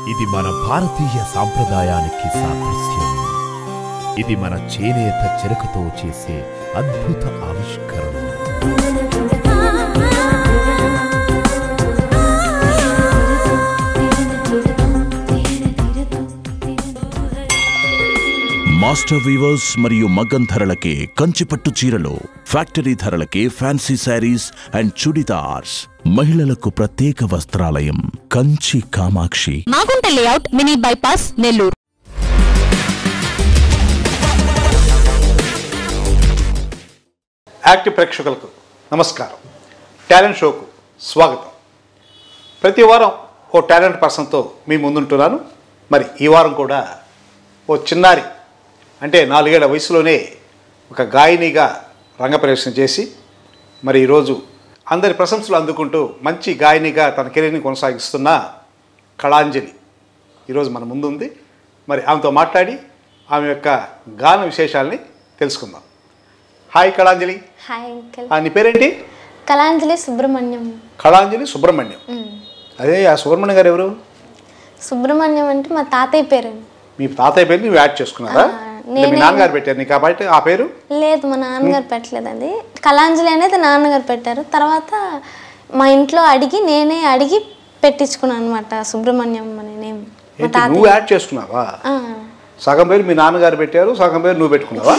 ఇది మన భారతీయ సాంప్రదాయానికి సాదృశ్యం ఇది మన చేనేత చెరకుతో చేసే అద్భుత ఆవిష్కరణ మాస్టర్ వీవర్స్ మరియు మగ్గం ధరలకే కంచిపట్టు చీరలు ఫ్యాక్టరీ ధరలకే ఫ్యాన్సీ శారీస్ అండ్ చుడిదార్స్ మహిళలకు ప్రత్యేక వస్త్రాలయం Kanchi Kamakshi Magunta layout mini bypass Nellore active ప్రేక్షకులకు నమస్కారం టాలెంట్ షోకు స్వాగతం ప్రతి వారం ఓ టాలెంట్ పర్సన్తో మీ ముందుంటున్నాను మరి ఈ వారం కూడా ఓ చిన్నారి అంటే నాలుగేళ్ల వయసులోనే ఒక గాయనిగా రంగప్రవేశం చేసి మరి ఈరోజు అందరి ప్రశంసలు అందుకుంటూ మంచి గాయనిగా తన కెరీర్ని కొనసాగిస్తున్న కళాంజలి ఈరోజు మన ముందుంది మరి ఆమెతో మాట్లాడి ఆమె యొక్క గాన విశేషాలని తెలుసుకుందాం హాయ్ కళాంజలి హాయ్ అంకిల్ ఆ, నీ పేరేంటి కళాంజలి సుబ్రహ్మణ్యం కళాంజలి సుబ్రహ్మణ్యం అదే ఆ సుబ్రహ్మణ్యం గారు ఎవరు సుబ్రహ్మణ్యం అంటే మా తాతయ్య పేరు మీ తాతయ్య పేరు నువ్వు యాడ్ చేసుకున్నారా ఆ, అంటే మీ నేనే- నాన్నగారు పెట్టారు నీకు కాబట్టి ఆ పేరు లేదు మా నాన్నగారు పెట్టలేదండి కళాంజలి అనేది నాన్నగారు పెట్టారు తర్వాత మా ఇంట్లో అడిగి నేనే అడిగి పెట్టించుకున్నాను అనమాట సుబ్రహ్మణ్యం అనే నేమ్ మా ఏంటి నువ్వు తాతయ్య యాడ్ చేసుకున్నావా ఆ, సగం పేరు మీ నాన్నగారు పెట్టారు సగం పేరు నువ్వు పెట్టుకున్నావా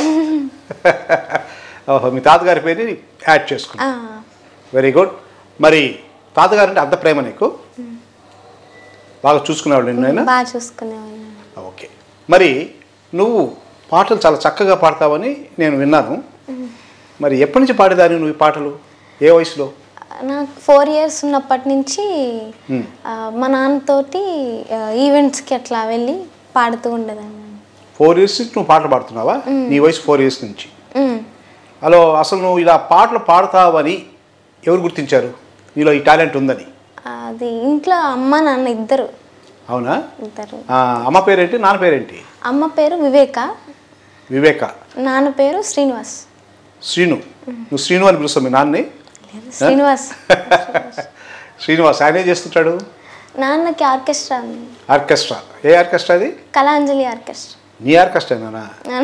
ఓహో మీ తాతగారి పేరు యాడ్ చేసుకున్నావు ఆ, వెరీ గుడ్ మరి తాతగారు అంటే అంత ప్రేమ నీకు బాగా చూసుకునేవాడు నిన్ను ఆయన బాగా చూసుకునేవాళ్ళు ఓకే మరి నువ్వు పాటలు చాలా చక్కగా పాడతావని నేను విన్నాను మరి ఎప్పటి నుంచి పాడేదాన్ని నువ్వు ఈ పాటలు ఏ వయసులో నాకు ఫోర్ ఇయర్స్ ఉన్నప్పటి నుంచి ఆ, మా నాన్నతోటి ఆ, ఈవెంట్స్కి అట్లా వెళ్ళి పాడుతూ ఉండేదాన్ని ఫోర్ ఇయర్స్ నుంచి నువ్వు పాటలు పాడుతున్నావా నీ వయసు ఫోర్ ఇయర్స్ నుంచి ఉమ్. హలో అసలు నువ్వు ఇలా పాటలు పాడతావని ఎవరు గుర్తించారు నీలో ఈ టాలెంట్ ఉందని అది ఇంట్లో అమ్మ నాన్న ఇద్దరు అవునా ఇద్దరు ఆ, అమ్మ పేరేంటి నాన్న పేరేంటి అమ్మ పేరు వివేక వివేక నాన్న పేరు శ్రీనివాస్ శ్రీను నువ్వు శ్రీను అని పిలుస్తావు మీ నాన్నని శ్రీనివాస్ శ్రీనివాస్ ఆయన ఏం చేస్తుంటాడు నాన్నకి ఆర్కెస్ట్రా ఉంది ఆర్కెస్ట్రా ఏ ఆర్కెస్ట్రా అది కళాంజలి ఆర్కెస్ట్రా నీ ఆర్కెస్ట్రానా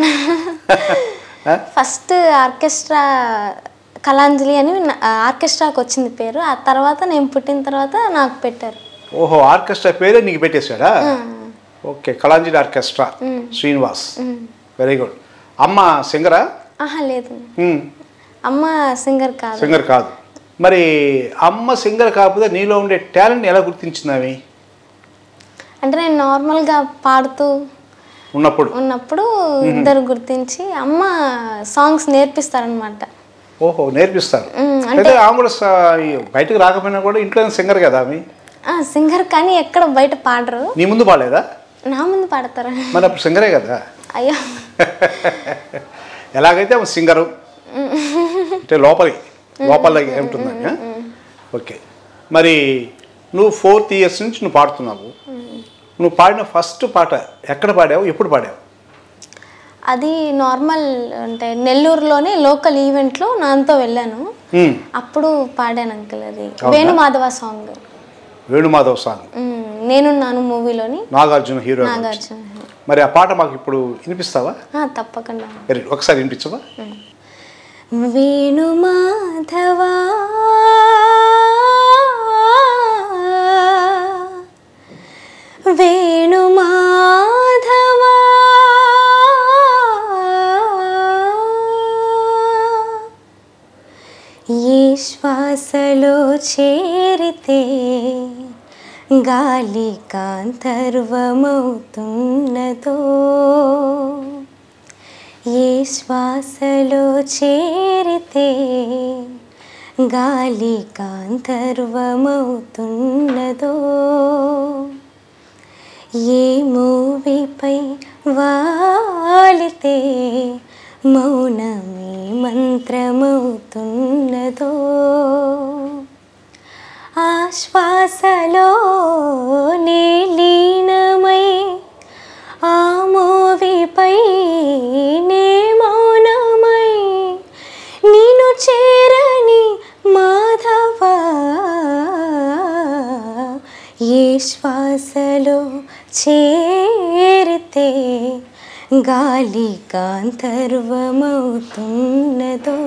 ఫస్ట్ ఆర్కెస్ట్రా కళాంజలి అని నా- ఆర్కెస్ట్రాకి వచ్చింది పేరు ఆ తర్వాత నేను పుట్టిన తర్వాత నాకు పెట్టారు ఓహో ఆర్కెస్ట్రా పేరే నీకు పెట్టేశాడా okay Kalanjali orchestra Srinivas very good అమ్మ సింగరా ఆహా లేదు అమ్మ సింగర్ కాదు సింగర్ కాదు మరి అమ్మ సింగర్ కాకపోతే నీలో ఉండే టాలెంట్ ఎలా గుర్తించింది అవి అంటే నేను నార్మల్గా పాడుతూ ఉన్నప్పుడు ఉన్నప్పుడు ఇద్దరు గుర్తించి అమ్మ సాంగ్స్ నేర్పిస్తారనమాట ఓహో నేర్పిస్తారు మ్మ్, అయితే ఆమె కూడా స- ఈ బయటకు రాకపోయినా కూడా ఇంట్లో సింగర్ కదా ఆమె సింగర్ కానీ ఎక్కడ బయట పాడరు నీ ముందు పాడలేదా నా ముందు పాడతారు మరి అప్పుడు సింగరే కదా అయ్యో ఎలాగైతే ఆమె సింగరు అంటే లోపలి లోపల ఏముంటుందని ఓకే మరి నువ్వు ఫోర్త్ ఇయర్స్ నుంచి నువ్వు పాడుతున్నావు నువ్వు పాడిన ఫస్ట్ పాట ఎక్కడ పాడావు ఎప్పుడు పాడావు అది నార్మల్ అంటే నెల్లూరులోనే లోకల్ ఈవెంట్లో నాన్నతో వెళ్ళాను మ్మ్. అప్పుడు పాడాను అంకుల్ అది వేణుమాధవ సాంగ్ వేణుమాధవ్ సాంగ్ మ్మ్, నేనున్నాను మూవీలోని నాగార్జున హీరో నాగార్జున మరి ఆ పాట మాకు ఇప్పుడు వినిపిస్తావా ఆ, తప్పకుండా వెరీ ఒకసారి వినిపించవా వేణుమాధవా వేణుమాధవా ఈ శ్వాసలో చేరితే గాలి కాంతర్వమవుతున్నదో ఏ శ్వాసలో చేరితే గాలి కాంతర్వమవుతున్నదో ఏ మూవిపై వాలితే మౌనమే మంత్రమవుతున్నదో ఆ శ్వాసలో నే లీనమై ఆ మూవిపై నే మౌనమై నేను చేరని మాధవ ఏ శ్వాసలో నాలో చేరితే గాలి కాంతర్వమవుతున్నదో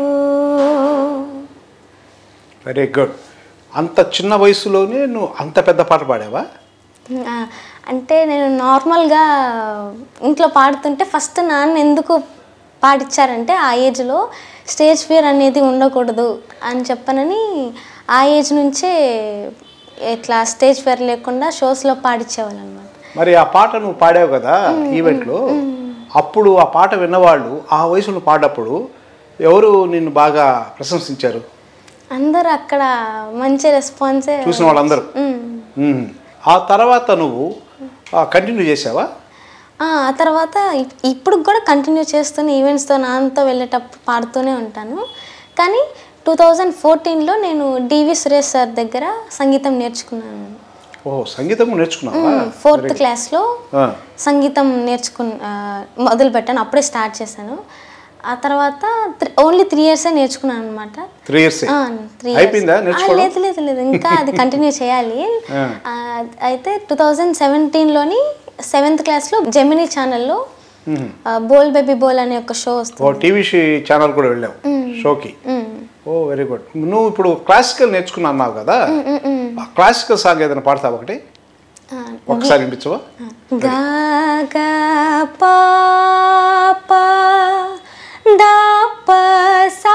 వెరీ గుడ్ అంత చిన్న వయసులోనే నువ్వు అంత పెద్ద పాట పాడావా ఆ, అంటే నేను నార్మల్గా ఇంట్లో పాడుతుంటే ఫస్ట్ నాన్న ఎందుకు పాడిచ్చారంటే ఆ ఏజ్లో స్టేజ్ ఫియర్ అనేది ఉండకూడదు అని చెప్పనని ఆ ఏజ్ నుంచే ఇట్లా స్టేజ్ ఫియర్ లేకుండా షోస్లో పాడిచ్చేవాళ్ళు అనమాట మరి ఆ పాట నువ్వు పాడావు కదా ఈవెంట్లో అప్పుడు ఆ పాట విన్నవాళ్ళు ఆ వయసులో పాడప్పుడు ఎవరు నిన్ను బాగా ప్రశంసించారు అందరూ అక్కడ మంచి రెస్పాన్సే చూసిన వాళ్ళందరూ మ్మ్. ఆ తర్వాత నువ్వు కంటిన్యూ చేసావా ఆ ఆ తర్వాత ఇప్- ఇప్పుడు కూడా కంటిన్యూ చేస్తూనే ఈవెంట్స్తో నాన్నతో వెళ్ళేటప్పుడు పాడుతూనే ఉంటాను కానీ టూ థౌజండ్ ఫోర్టీన్లో నేను డివి సురేష్ సార్ దగ్గర సంగీతం నేర్చుకున్నాను ఓ సంగీతం నేర్చుకున్నావా ఫోర్త్ క్లాస్లో ఆ. సంగీతం నేర్చుకున్న ఆ, మొదలు పెట్టాను అప్పుడే స్టార్ట్ చేశాను ఆ తర్వాత ఓన్లీ త్రీ ఇయర్సే నేర్చుకున్నాను అనమాట త్రీ ఇయర్స్ త్రీ అయిపోయిందా నేర్చుకోవడం లేదు లేదు లేదు ఇంకా అది కంటిన్యూ చేయాలి ఆ. ఆ, అయితే టూ థౌజండ్ సెవెంటీన్లోని సెవెంత్ క్లాస్లో జెమినీ ఛానల్లో బోల్ బేబీ బోల్ అనే ఒక షో ఓ వస్తుంది టీవీ ఛానల్ కూడా వెళ్ళావు షోకి ఓ వెరీ గుడ్ నువ్వు ఇప్పుడు క్లాసికల్ నేర్చుకున్నా అన్నావు కదా ఆ క్లాసికల్ సాంగ్ ఏదైనా పాడతావు ఒకటి ఒకసారి వినిపించవా గా గా పా పా దా ప సా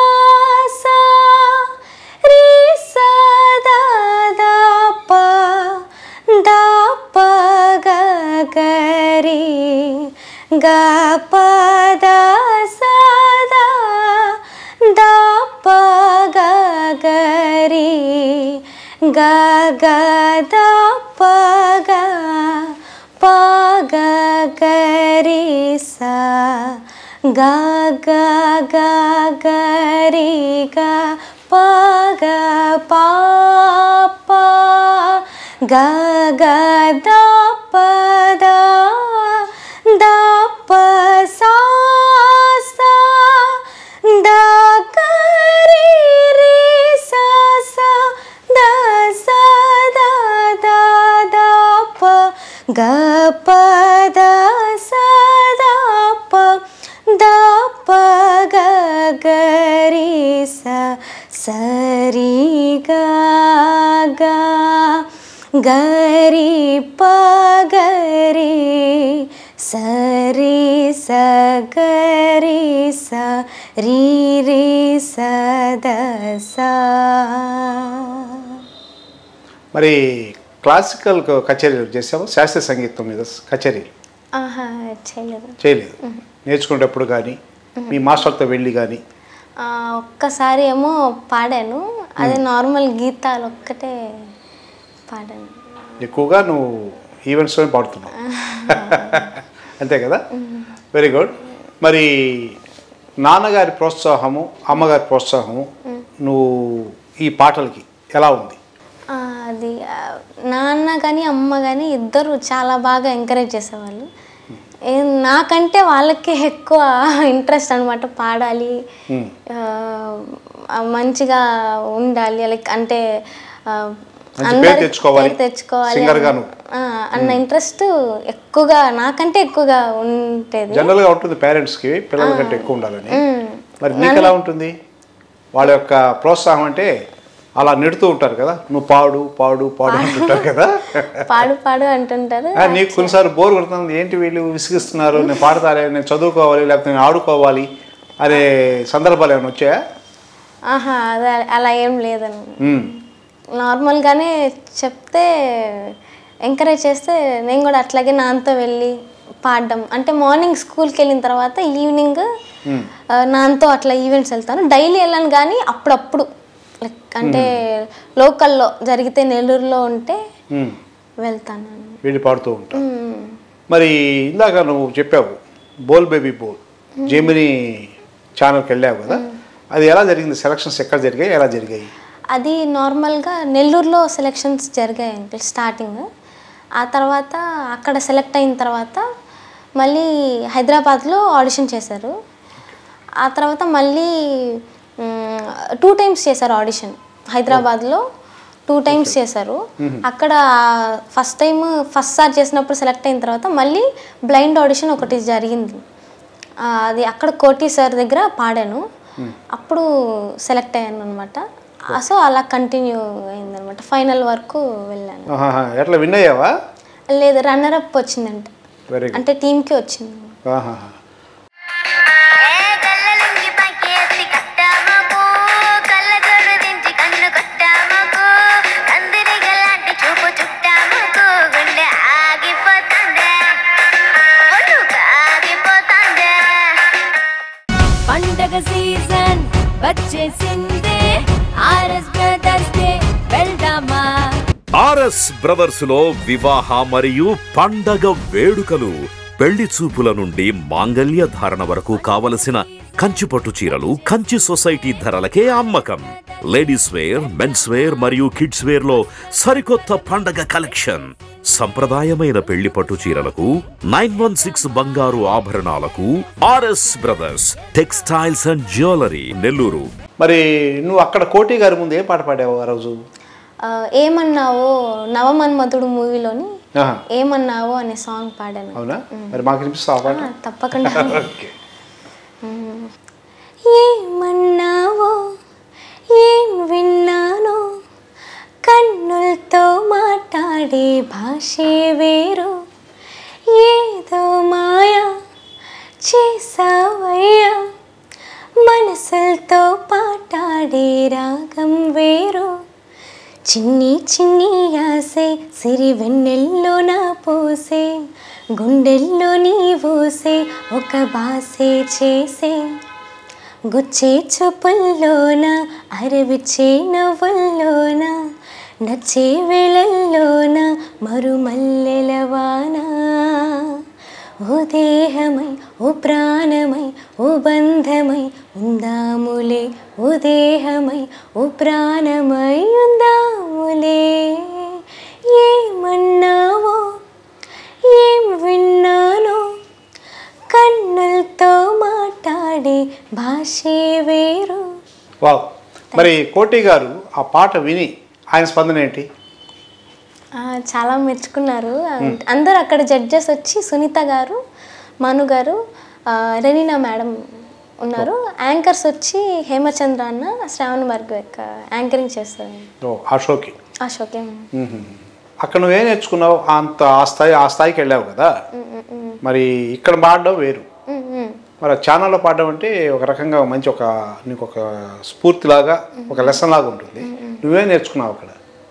సా రి సా దా దా ప దా ప గ గ రి గ ప దా సా దా దా ప గ గ రి గ గ దా ప గ ప గ గ రి సా గ గ గ గ రి గ ప గ ప ప గ గ ద ప ద ద ప సా సా ద గ రి రి సా సా ద సా ద ద ద ప గ ప ద సా ద ప ద ప గ గ రి సా సరి గ గ గ రి ప గ రి సరి స గ రి స రి రి స ద సా మరి క్లాసికల్ కచేరీలు చేసావా శాస్త్రీయ సంగీతం మీద కచేరీలు ఆహా చేయలేదు చేయలేదు నేర్చుకునేటప్పుడు కానీ మీ మాస్టర్తో వెళ్ళి కానీ ఆ, ఒక్కసారి ఏమో పాడాను అది నార్మల్ గీతాలు ఒక్కటే పాడాను ఎక్కువగా నువ్వు ఈవెంట్స్లోనే పాడుతున్నావు అంతే కదా వెరీ గుడ్ మరి నాన్నగారి ప్రోత్సాహము అమ్మగారి ప్రోత్సాహము నువ్వు ఈ పాటలకి ఎలా ఉంది ఆ, అది ఆ, నాన్న కానీ అమ్మ కానీ ఇద్దరు చాలా బాగా ఎంకరేజ్ చేసేవాళ్ళు ఏ- నాకంటే వాళ్ళకే ఎక్కువ ఇంట్రెస్ట్ అనమాట పాడాలి ఆ, ఆ, మంచిగా ఉండాలి లైక్ అంటే ఆ, మంచి అందరి పేరు తెచ్చుకోవాలి, పేరు తెచ్చుకోవాలి singer గాను. ఆ, అన్న ఇంట్రెస్ట్ ఎక్కువగా నాకంటే ఎక్కువగా ఉండేది జనరల్గా ఉంటుంది పేరెంట్స్కి పిల్లల కంటే ఎక్కువ ఉండాలని మరి నీకు ఎలా ఉంటుంది వాళ్ళ యొక్క ప్రోత్సాహం అంటే అలా నెడుతూ ఉంటారు కదా నువ్వు పాడు పాడు పాడు అంటుంటారు కదా పాడు పాడు అంటుంటారు ఆ, నీకు కొన్నిసార్లు బోర్ కొడుతుంది ఏంటి వీళ్ళు విసిగిస్తున్నారు నేను పాడతారే నేను చదువుకోవాలి లేకపోతే నేను ఆడుకోవాలి అనే సందర్భాలు ఏమైనా వచ్చాయా ఆహా అదే అలా ఏం లేదండి ఉమ్. నార్మల్గానే చెప్తే ఎంకరేజ్ చేస్తే నేను కూడా అట్లాగే నాన్నతో వెళ్ళి పాడడం అంటే మార్నింగ్ స్కూల్కి వెళ్ళిన తర్వాత ఈవినింగ్ ఆ, నాన్నతో అట్లా ఈవెంట్స్ వెళ్తాను డైలీ వెళ్ళాను కానీ అప్పుడప్పుడు లైక్ అంటే లోకల్లో జరిగితే నెల్లూరులో ఉంటే ఉమ్. వెళ్తాను వెళ్ళి పాడుతూ ఉంటావు మరి ఇందాక నువ్వు చెప్పావు బోల్ బేబీ బోల్ జెమిని ఛానల్కి వెళ్ళావు కదా అది ఎలా జరిగింది సెలక్షన్స్ ఎక్కడ జరిగాయి ఎలా జరిగాయి అది నార్మల్గా నెల్లూరులో సెలెక్షన్స్ జరిగాయి అంకుల్ స్టార్టింగ్ ఆ తర్వాత అక్కడ సెలెక్ట్ అయిన తర్వాత మళ్ళీ హైదరాబాద్లో ఆడిషన్ చేశారు ఆ తర్వాత మళ్ళీ టూ టైమ్స్ చేశారు ఆడిషన్ హైదరాబాద్లో టూ టైమ్స్ చేశారు అక్కడ ఫస్ట్ టైం ఫస్ట్ సార్ చేసినప్పుడు సెలెక్ట్ అయిన తర్వాత మళ్ళీ బ్లైండ్ ఆడిషన్ ఒకటి జరిగింది ఆ, అది అక్కడ కోటి సార్ దగ్గర పాడాను అప్పుడు సెలెక్ట్ అయ్యాను అనమాట సో అలా కంటిన్యూ అయిందనమాట ఫైనల్ వరకు వెళ్ళాను ఆహాహా. ఎట్లా విన్ అయ్యావా లేదు రన్నర్ అప్ వచ్చిందంట వెరీ గుడ్ అంటే టీంకి వచ్చింది ఆహాహా. ఏ కళ్ళలుంగి పైకేసి కట్టామకు కళ్ళజోడు దించి కన్ను కొట్టామకు కందిరిగలాంటి చూపు చుట్టామకు గుండె ఆగిపోతుందే ఒళ్ళు ఆగిపోతుందే పండగ సీజన్ వచ్చేసిందే ఆర్ఎస్ బ్రదర్స్ డే వెళ్దామా ఆర్ఎస్ బ్రదర్స్ లో వివాహ మరియు పండగ వేడుకలు పెళ్లి చూపుల నుండి మాంగళ్య ధారణ వరకు కావలసిన కంచిపట్టు చీరలు కంచి సొసైటీ ధరలకే అమ్మకం లేడీస్ వేర్ మెన్స్ వేర్ మరియు కిడ్స్ వేర్ లో సరికొత్త పండగ కలెక్షన్ సంప్రదాయమైన పెళ్లి పట్టు చీరలకు నైన్ వన్ సిక్స్ బంగారు ఆభరణాలకు R S brothers textiles and jewellery Nellore మరి నువ్వు అక్కడ కోటి గారి ముందు ఏ పాట పాడావు ఆ రోజు ఆ, ఏమన్నావో నవమన్మధుడు మూవీలోని ఆహా. ఏమన్నావో అనే సాంగ్ పాడాను అవునా మరి మాకు వినిపిస్తావు ఆ పాట ఆ, తప్పకుండా ఓకే ఏమన్నావో ఏం విన్నానో కన్నులతో మాట్లాడే భాషే వేరు ఏదో మాయా చేసావయ్యా మనసులతో పాటాడే రాగం వేరు చిన్ని చిన్ని ఆసే సిరి వెన్నెల్లో నా పోసే గుండెల్లో నీ ఊసే ఒక బాసే చేసే గుచ్చే చూపుల్లోన అరవిచ్చే నవ్వుల్లోన నచ్చే వేళల్లోన మరుమల్లెల వాన ఓ దేహమై ఓ ప్రాణమై ఓ బంధమై ఉందాములే ఓ దేహమై ఓ ప్రాణమై ఉందాములే ఏమన్నావో ఏం విన్నానో కన్నులతో మాట్లాడే భాషే వేరు వావ్ మరి కోటి గారు ఆ పాట విని ఆయన స్పందన ఏంటి ఆ, చాలా మెచ్చుకున్నారు అందరూ అక్కడ జడ్జెస్ వచ్చి సునీత గారు మను గారు ఆ, రెనీనా మేడం ఉన్నారు యాంకర్స్ వచ్చి హేమచంద్ర అన్న శ్రావణ్ వర్గ యొక్క యాంకరింగ్ చేస్తారు ఓ ఆ షోకి అశోకే మ్మ్. అక్కడ నువ్వేం నేర్చుకున్నావు అంత ఆ స్థాయి ఆ స్థాయికి వెళ్ళావు కదా మరి ఇక్కడ పాడడం వేరు మరి ఆ ఛానల్లో పాడడం అంటే ఒక రకంగా మంచి ఒక నీకు ఒక స్ఫూర్తిలాగా ఒక లెసన్ లాగా ఉంటుంది నువ్వేం నేర్చుకున్నావు అక్కడ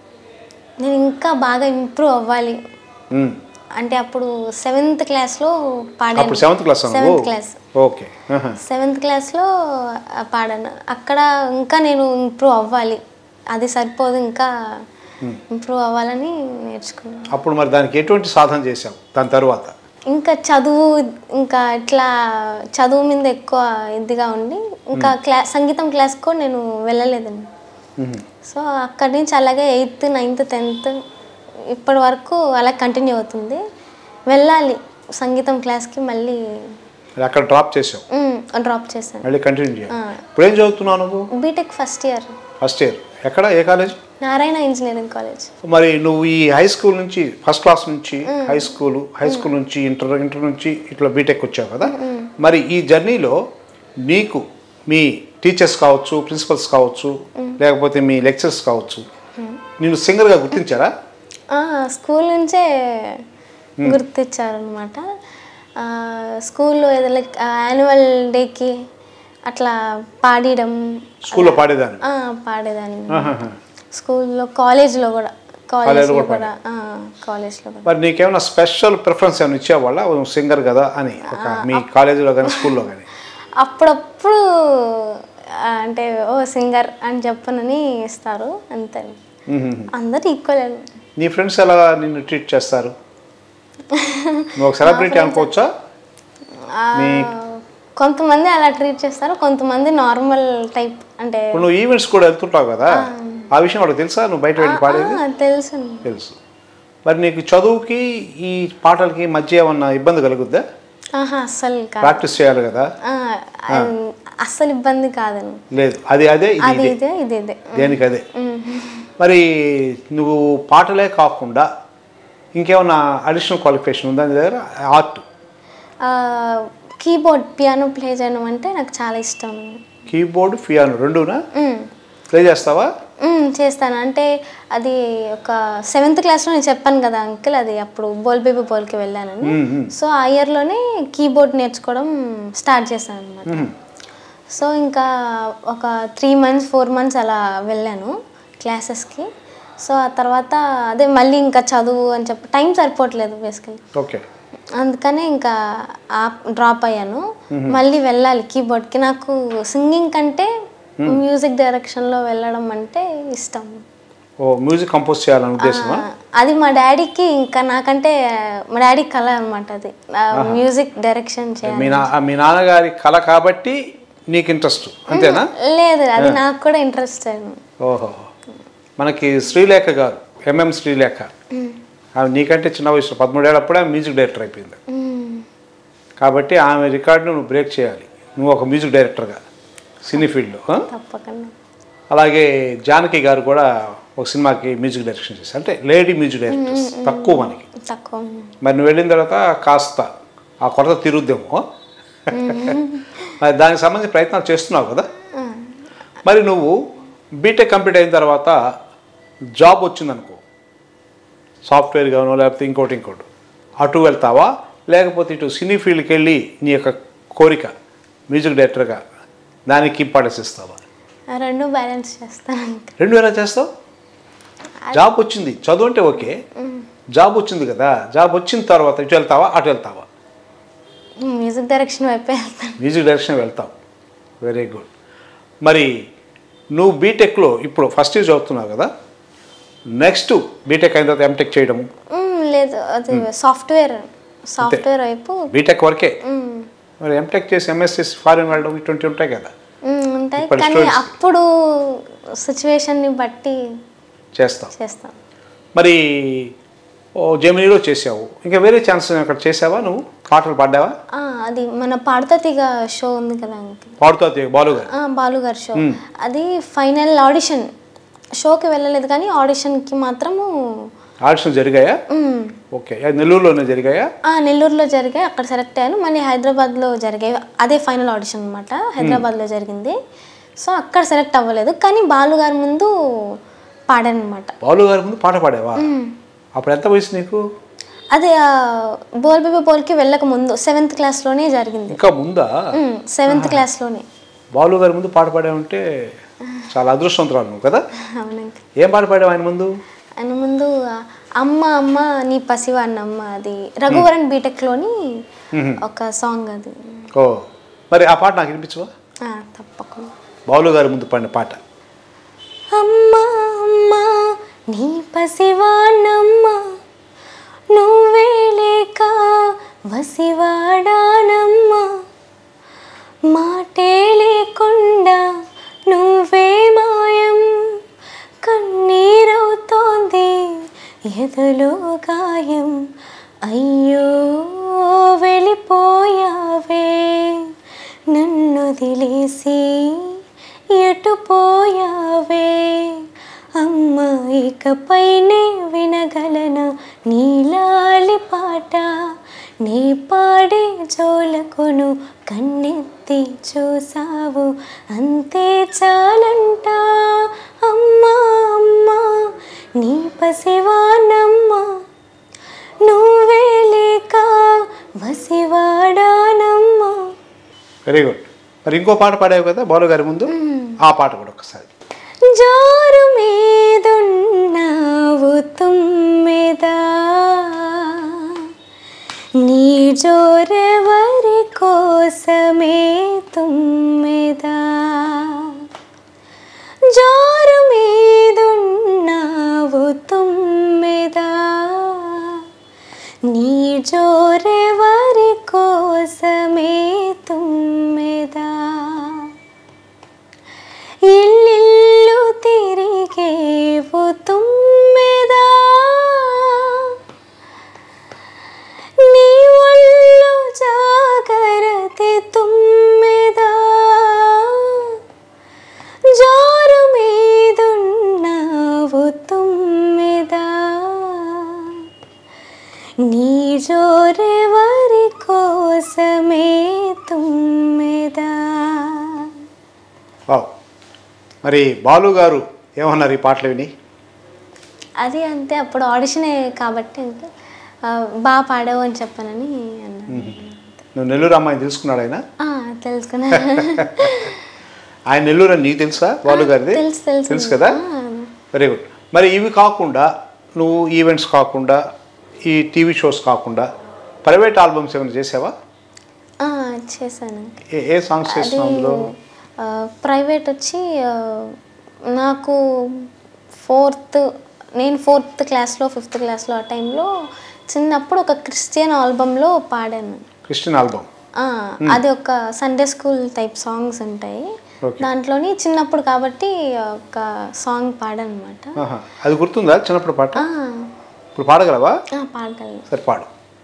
నేను ఇంకా బాగా ఇంప్రూవ్ అవ్వాలి మ్మ్. అంటే అప్పుడు సెవెంత్ క్లాస్లో పాడాను అప్పుడు seventh class seventh class okay ఆహా. సెవెంత్ క్లాస్లో ఆ, పాడాను అక్కడ ఇంకా నేను ఇంప్రూవ్ అవ్వాలి అది సరిపోదు ఇంకా ఇంప్రూవ్ అవ్వాలని నేర్చుకున్నాను అప్పుడు మరి దానికి ఎటువంటి సాధన చేశావు దాని తర్వాత ఇంకా చదువు ఇంకా ఇట్లా చదువు మీద ఎక్కువ ఇదిగా ఉండి ఇంకా క్లా సంగీతం క్లాస్ కూడా నేను వెళ్ళలేదండి మ్మ్. సో అక్కడి నుంచి అలాగే ఎయిత్ నైన్త్ టెన్త్ ఇప్పటి వరకు అలా కంటిన్యూ అవుతుంది వెళ్ళాలి సంగీతం క్లాస్కి మళ్ళీ మరి అక్కడ డ్రాప్ చేసావు డ్రాప్ చేశాను మళ్ళీ కంటిన్యూ చేయాలి ఇప్పుడు ఏం చదువుతున్నావు నువ్వు B Tech first year first year ఎక్కడ ఏ కాలేజ్ నారాయణ ఇంజనీరింగ్ కాలేజ్ మరి నువ్వు ఈ హై స్కూల్ నుంచి ఫస్ట్ క్లాస్ నుంచి హై స్కూల్ హై స్కూల్ నుంచి ఇంటర్ ఇంటర్ నుంచి ఇట్లా బీటెక్ వచ్చావు కదా మరి ఈ జర్నీలో నీకు మీ టీచర్స్ కావచ్చు ప్రిన్సిపల్స్ కావచ్చు లేకపోతే మీ లెక్చర్స్ కావచ్చు నేను సింగర్గా గుర్తించారా స్కూల్ నుంచే గుర్తించారనమాట స్కూల్లో ఏదో లైక్ యాన్యువల్ డేకి అట్లా పాడడం స్కూల్లో పాడేదాన్ని ఆ, పాడేదాన్ని స్కూల్లో కాలేజ్లో కూడా కాలేజ్లో కూడా ఆ, కాలేజ్లో కూడా మరి నీకేమైనా స్పెషల్ ప్రిఫరెన్స్ ఏమైనా ఇచ్చేవాళ్ళ నువ్వు సింగర్ కదా అని ఒక మీ కాలేజీలో కానీ స్కూల్లో కానీ అప్పుడప్పుడు ఆ, అంటే ఓ సింగర్ అని చెప్పనని ఇస్తారు అంతే అందరు ఈక్వల్ నీ ఫ్రెండ్స్ ఎలా నిన్ను ట్రీట్ చేస్తారు నువ్వు ఒక సెలబ్రిటీ అనుకోవచ్చా మీ కొంతమంది అలా ట్రీట్ చేస్తారు కొంతమంది నార్మల్ టైప్ అంటే ఇప్పుడు నువ్వు ఈవెంట్స్ కూడా వెళ్తుంటావు కదా ఆ విషయం వాళ్ళకి తెలుసా నువ్వు బయట వెళ్ళి పాడేది ఆ, తెలుసు తెలుసు మరి నీకు చదువుకి ఈ పాటలకి మధ్య ఏమన్నా ఇబ్బంది కలుగుద్దా ఆహా అస్సలు కాదు ప్రాక్టీస్ చేయాలి కదా ఆ, అస్సలు ఇబ్బంది కాదని లేదు అది అదే ఇది అది ఇదే ఇదే ఇది ఇదే దేనికి అదే మరి నువ్వు పాటలే కాకుండా ఇంకేమన్నా అడిషనల్ క్వాలిఫికేషన్ ఉందా నీ దగ్గర ఆర్ట్ కీబోర్డ్ పియానో ప్లే చేయడం అంటే నాకు చాలా ఇష్టం కీబోర్డ్ పియానో రెండునా మ్మ్. ప్లే చేస్తావా మ్మ్, చేస్తాను అంటే అది ఒక సెవెంత్ క్లాస్లో నేను చెప్పాను కదా అంకిల్ అది అప్పుడు బోల్ బేబీ బోల్కి వెళ్ళానని సో ఆ ఇయర్లోనే కీబోర్డ్ నేర్చుకోవడం స్టార్ట్ చేశాను అనమాట సో ఇంకా ఒక త్రీ మంత్స్ ఫోర్ మంత్స్ అలా వెళ్ళాను క్లాసెస్కి సో ఆ తర్వాత అదే మళ్ళీ ఇంకా చదువు అని చెప్పి టైం సరిపోవట్లేదు బేసికలీ ఓకే అందుకనే ఇంకా డ్రాప్ అయ్యాను మళ్ళీ వెళ్ళాలి కీబోర్డ్కి నాకు సింగింగ్ కంటే మ్యూజిక్ డైరెక్షన్లో వెళ్ళడం అంటే ఇష్టం ఓ మ్యూజిక్ కంపోజ్ చేయాలని ఉద్దేశమా ఆ, అది మా డాడీకి ఇంకా నాకంటే మా డాడీ కళ అనమాట అది మ్యూజిక్ డైరెక్షన్ చేయాలి మీ నా మీ నాన్నగారి కళ కాబట్టి నీకు ఇంట్రెస్ట్ అంతేనా లేదు అది నాకు కూడా ఇంట్రెస్ట్ ఓహో మనకి శ్రీలేఖ గారు ఎంఎం శ్రీలేఖ ఆమె నీకంటే చిన్న వయసు పదమూడేళ్ళప్పుడే ఆమె మ్యూజిక్ డైరెక్టర్ అయిపోయింది కాబట్టి ఆమె రికార్డును నువ్వు బ్రేక్ చేయాలి నువ్వు ఒక మ్యూజిక్ డైరెక్టర్గా సినీ ఫీల్డ్లో ఆ? తప్పకుండా అలాగే జానకి గారు కూడా ఒక సినిమాకి మ్యూజిక్ డైరెక్షన్ చేశారు అంటే లేడీ మ్యూజిక్ డైరెక్టర్స్ తక్కువ మనకి తక్కువ మరి నువ్వు వెళ్ళిన తర్వాత కాస్త ఆ కొరత తీరుద్దేమో మరి దానికి సంబంధించి ప్రయత్నాలు చేస్తున్నావు కదా మరి నువ్వు బీటెక్ కంప్లీట్ అయిన తర్వాత జాబ్ వచ్చిందనుకో సాఫ్ట్వేర్ గానో లేకపోతే ఇంకోటి ఇంకోటి అటు వెళ్తావా లేకపోతే ఇటు సినీ ఫీల్డ్కి వెళ్ళి నీ యొక్క కోరిక మ్యూజిక్ డైరెక్టర్గా దానికి ఇంపార్టెన్స్ ఇస్తావా ఆ రెండు బ్యాలెన్స్ చేస్తాను అంకుల్ రెండు ఎలా చేస్తావు జాబ్ వచ్చింది చదువు అంటే ఓకే జాబ్ వచ్చింది కదా జాబ్ వచ్చిన తర్వాత ఇటు వెళ్తావా అటు వెళ్తావా మ్యూజిక్ డైరెక్షన్ వైపే వెళ్తాను మ్యూజిక్ డైరెక్షన్ వెళ్తావు వెరీ గుడ్ మరి నువ్వు బీటెక్లో ఇప్పుడు ఫస్ట్ ఇయర్ చదువుతున్నావు కదా నెక్స్ట్ బీటెక్ అయిన తర్వాత ఎంటెక్ చేయడం మ్మ్, లేదు అది సాఫ్ట్వేర్ సాఫ్ట్వేర్ వైపు బీటెక్ వరకే మ్మ్. మరి ఎంటెక్ చేసి ఎంఎస్ఎస్ ఫారిన్ వెళ్ళడం ఇటువంటి ఉంటాయి కదా మ్మ్, ఉంటాయి ఇప్పటి కానీ students- అప్పుడు సిచ్యువేషన్ని బట్టి చేస్తాం చేస్తాం మరి ఓ జెమినీలో చేసావు ఇంకా వేరే ఛాన్సెస్ అక్కడ చేసావా నువ్వు పాటలు పాడావా ఆ, అది మన పాడతా తీగ షో ఉంది కదా అంకుల్ పాడుతా తీగ బాలు గారు ఆ, బాలు గారి షో అది ఫైనల్ ఆడిషన్ షోకి వెళ్ళలేదు కానీ ఆడిషన్కి మాత్రము ఆడిషన్ జరిగాయా మ్మ్, ఓకే అది నెల్లూరులోనే జరిగాయా ఆ, నెల్లూరులో జరిగాయి అక్కడ సెలెక్ట్ అయ్యాను మళ్ళీ హైదరాబాద్లో జరిగాయి అదే ఫైనల్ ఆడిషన్ అనమాట హైదరాబాద్లో జరిగింది సో అక్కడ సెలెక్ట్ అవ్వలేదు కానీ బాలు గారి ముందు పాడాను అనమాట బాలు గారి ముందు పాట పాడావా అప్పుడు ఎంత వయసు నీకు అదే ఆ, బోల్ బేబీ బోల్కి వెళ్ళక ముందు సెవెంత్ క్లాస్లోనే జరిగింది ఇంకా ముందా సెవెంత్ క్లాస్లోనే బాలు గారి ముందు పాట పాడావంటే చాలా అదృష్టవంతురాలు నువ్వు కదా అవునంక ఏం పాట పాడావు ఆయన ముందు ఆయన ముందు ఆ, అమ్మ అమ్మ నీ పసివాడినమ్మ అది రఘువరన్ బీటెక్లోని ఒక సాంగ్ అది ఓ మరి ఆ పాట నాకు వినిపించవా ఆ, తప్పకుండా బాలు గారి ముందు పాడిన పాట అమ్మా అమ్మా నీ పసివాణమ్మ నువ్వే లేక వసివాడానమ్మ మాటే లేకుండా నువ్వే మాయం కన్నీరవుతోంది ఎదలో గాయం అయ్యో వెళ్ళిపోయావే నన్ను దిలేసి ఎటు పోయావే అమ్మ ఇకపైనే వినగలన నీలాలి పాట నీ పాడే జోలకును కన్నెత్తి చూసావు అంతే చాలంట అమ్మా అమ్మా నీ పసివానమ్మా నువ్వే లేక వసివాడానమ్మా వెరీ గుడ్ మరి ఇంకో పాట పాడావు కదా బాలు గారి ముందు ఆ పాట కూడా ఒకసారి జారు మీదున్నావు తుమ్మెదా నీ జోరెవరి కోసమే తుమ్మెదా జారు మీదున్నావు తుమ్మెదా నీ జోరెవరి కోసమే తుమ్మెదా ఇల్లిల్లు తిరిగేవు తుమ్మెదా నీ ఒళ్ళు జాగరతే తుమ్మెదా జారు మీదున్నావు జోరెవరి కోసమే తుమ్మెదా వావ్ మరి బాలు గారు ఏమన్నారు ఈ పాటలు విని అది అంతే అప్పుడు ఆడిషనే కాబట్టి ఇంకా ఆ, బాగా పాడావు అని చెప్పానని అన్నాను నువ్వు నెల్లూరు అమ్మాయిని తెలుసుకున్నాడు ఆయన ఆ, తెలుసుకున్నా ఆయన నెల్లూరు అని నీకు తెలుసా బాలు గారిది తెలుసు, తెలుసు. తెలుసు కదా ఆ. వెరీ గుడ్ మరి ఇవి కాకుండా నువ్వు ఈవెంట్స్ కాకుండా ఈ టీవీ షోస్ కాకుండా ప్రైవేట్ ఆల్బమ్స్ ఏమైనా చేసావా ఆ, చేశాను ఏ ఏ సాంగ్స్ అది చేస్తున్నావు అందులో ప్రైవేట్ వచ్చి ఆ, నాకు ఫోర్త్ నేను ఫోర్త్ క్లాస్లో ఫిఫ్త్ క్లాస్లో ఆ టైంలో చిన్నప్పుడు ఒక క్రిస్టియన్ ఆల్బంలో పాడాను క్రిస్టియన్ ఆల్బమ్ ఆ, అది ఒక సండే స్కూల్ టైప్ సాంగ్స్ ఉంటాయి Okay. దాంట్లోని చిన్నప్పుడు కాబట్టి ఒక సాంగ్ పాడాను అనమాట ఆహా. అది గుర్తుందా చిన్నప్పుడు పాట ఇప్పుడు పాడగలవా పాడగలను సరే పాడు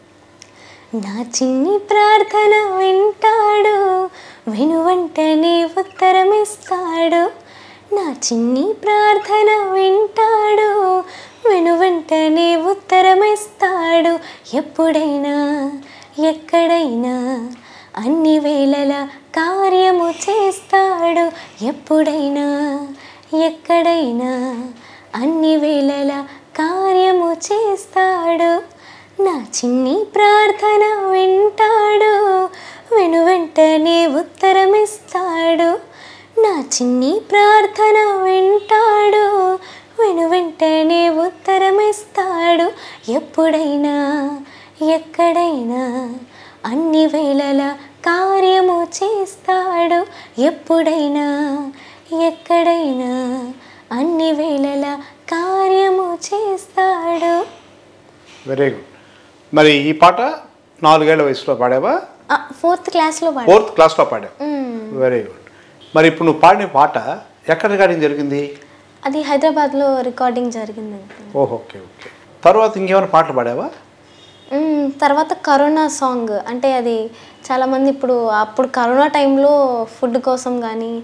నా చిన్ని ప్రార్థన వింటాడు వెనువంటనే ఉత్తరమిస్తాడు నా చిన్ని ప్రార్థన వింటాడు వెనువంటనే ఉత్తరమిస్తాడు ఎప్పుడైనా ఎక్కడైనా అన్ని వేళల కార్యము చేస్తాడు ఎప్పుడైనా ఎక్కడైనా అన్ని వేళల కార్యము చేస్తాడు నా చిన్ని ప్రార్థన వింటాడు వెను వెంటనే ఉత్తరమిస్తాడు నా చిన్ని ప్రార్థన వింటాడు వెను వెంటనే ఉత్తరమిస్తాడు ఎప్పుడైనా ఎక్కడైనా అన్ని వేళల కార్యము చేస్తాడు ఎప్పుడైనా ఎక్కడైనా అన్ని వేళల కార్యము చేస్తాడు వెరీ గుడ్ మరి ఈ పాట నాలుగేళ్ల వయసులో పాడావా ఫోర్త్ క్లాస్లో పాడు ఫోర్త్ క్లాస్లో పాడావు వెరీ గుడ్ మరి ఇప్పుడు నువ్వు పాడిన పాట ఎక్కడ రికార్డింగ్ జరిగింది అది హైదరాబాద్లో రికార్డింగ్ జరిగింది ఓహో ఓకే ఓకే తర్వాత ఇంకేమైనా పాటలు పాడావా మ్మ్. తర్వాత కరోనా సాంగ్ అంటే అది చాలామంది ఇప్పుడు అప్పుడు కరోనా టైంలో ఫుడ్ కోసం కానీ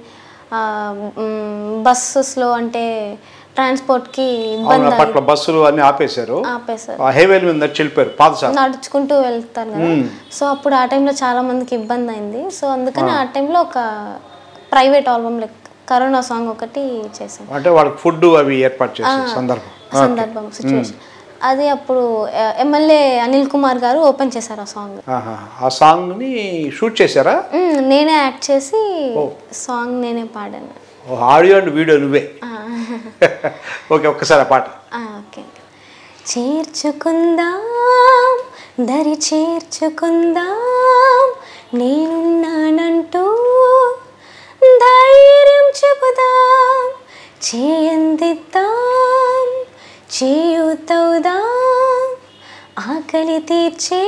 బస్సెస్లో అంటే ట్రాన్స్పోర్ట్కి అవును ఇబ్బంది అప్పట్లో బస్సులు అన్ని ఆపేశారు ఆపేశారు ఆ హైవేల మీద నడిచి వెళ్ళిపోయారు పాదశాల నడుచుకుంటూ వెళ్తారు కదా సో అప్పుడు ఆ టైంలో చాలా మందికి ఇబ్బంది అయింది సో అందుకని ఆ టైంలో ఒక private album like corona song ఒకటి చేసాం అంటే వాళ్ళకి ఫుడ్ అవి ఏర్పాటు చేసే సందర్భం సందర్భం సిచ్యువేషన్ అది అప్పుడు ఎమ్మెల్యే అనిల్ కుమార్ గారు ఓపెన్ చేశారు ఆ సాంగ్ ఆహా. ఆ సాంగ్ని షూట్ చేశారా మ్మ్, నేనే యాక్ట్ చేసి సాంగ్ నేనే పాడాను ఓ, ఆడియో అండ్ వీడియో నువ్వే ఓకే ఒక్కసారి ఆ పాట ఆ, ఓకే చేర్చుకుందాం దరి చేర్చుకుందాం నేనున్నానంటూ ధైర్యం చెబుదాం చేయందిద్దాం చేయూతవుదాం ఆకలి తీర్చే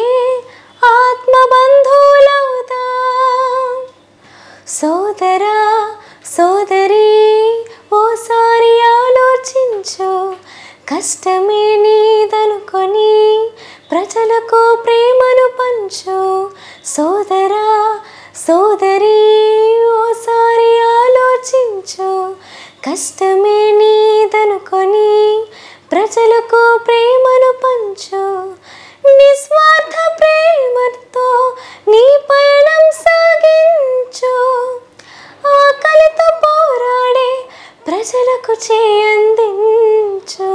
ఆత్మబంధువులవుదాం సోదరా సోదరి ఓసారి ఆలోచించు కష్టమే నీదనుకొని ప్రజలకు ప్రేమను పంచు సోదరా సోదరి ఓసారి ఆలోచించు కష్టమే నీదనుకొని ప్రజలకు ప్రేమను పంచు నిస్వార్థ ప్రేమతో నీ పయనం సాగించు ఆకలితో పోరాడే ప్రజలకు చేయందించు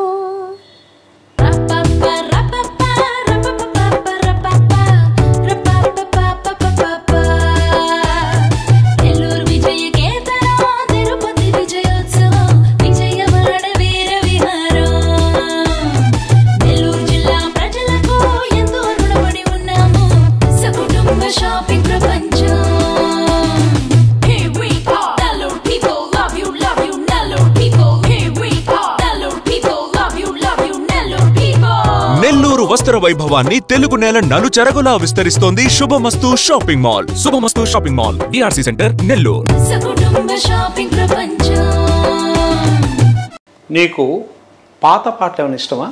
నెల్లూరు విజయ కేతనం తిరుపతి విజయోత్సవం విజయవాడ వీర విహారం నెల్లూరు జిల్లా ప్రజలకు ఎంతో రుణపడి ఉన్నాము సకుటుంబ షాపింగ్ ప్రపంచం Here we are, Nellore people love you, love you, Nellore people. Here we are, Nellore people love you, love you, Nellore people. Nellore వస్త్ర వైభవాన్ని తెలుగు నేల నలుచెరగులా విస్తరిస్తోంది Subhamastu shopping mall Subhamastu shopping mall DRC centre Nellore సకుటుంబ షాపింగ్ ప్రపంచం నీకు పాత పాటలు ఏమైనా ఇష్టమా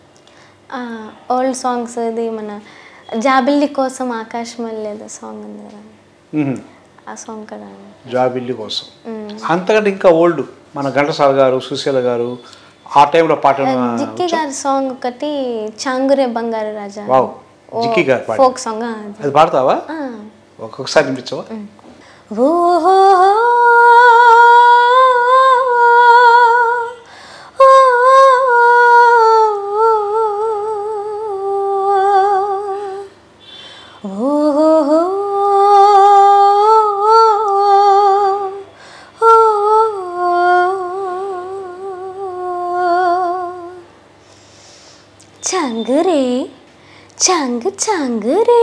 ఓల్డ్ సాంగ్స్ ఇది మన జాబిల్లి కోసం ఆకాశం లేదు సాంగ్ ఉంది కదా మ్మ్. ఆ సాంగ్ కదా జాబిల్లి కోసం అంతకంటే ఇంకా ఓల్డ్ మన ఘంటసాల గారు సుశీల గారు ఆ టైంలో పాట జిక్కి గారి సాంగ్ ఒకటి చాంగురే బంగారు రాజా వావ్. జిక్కి గారి పాట. ఫోక్ సాంగ్ అది పాడతావా ఒక్కొక్కసారి వినిపించవా చాంగురే చాంగ్ చాంగురే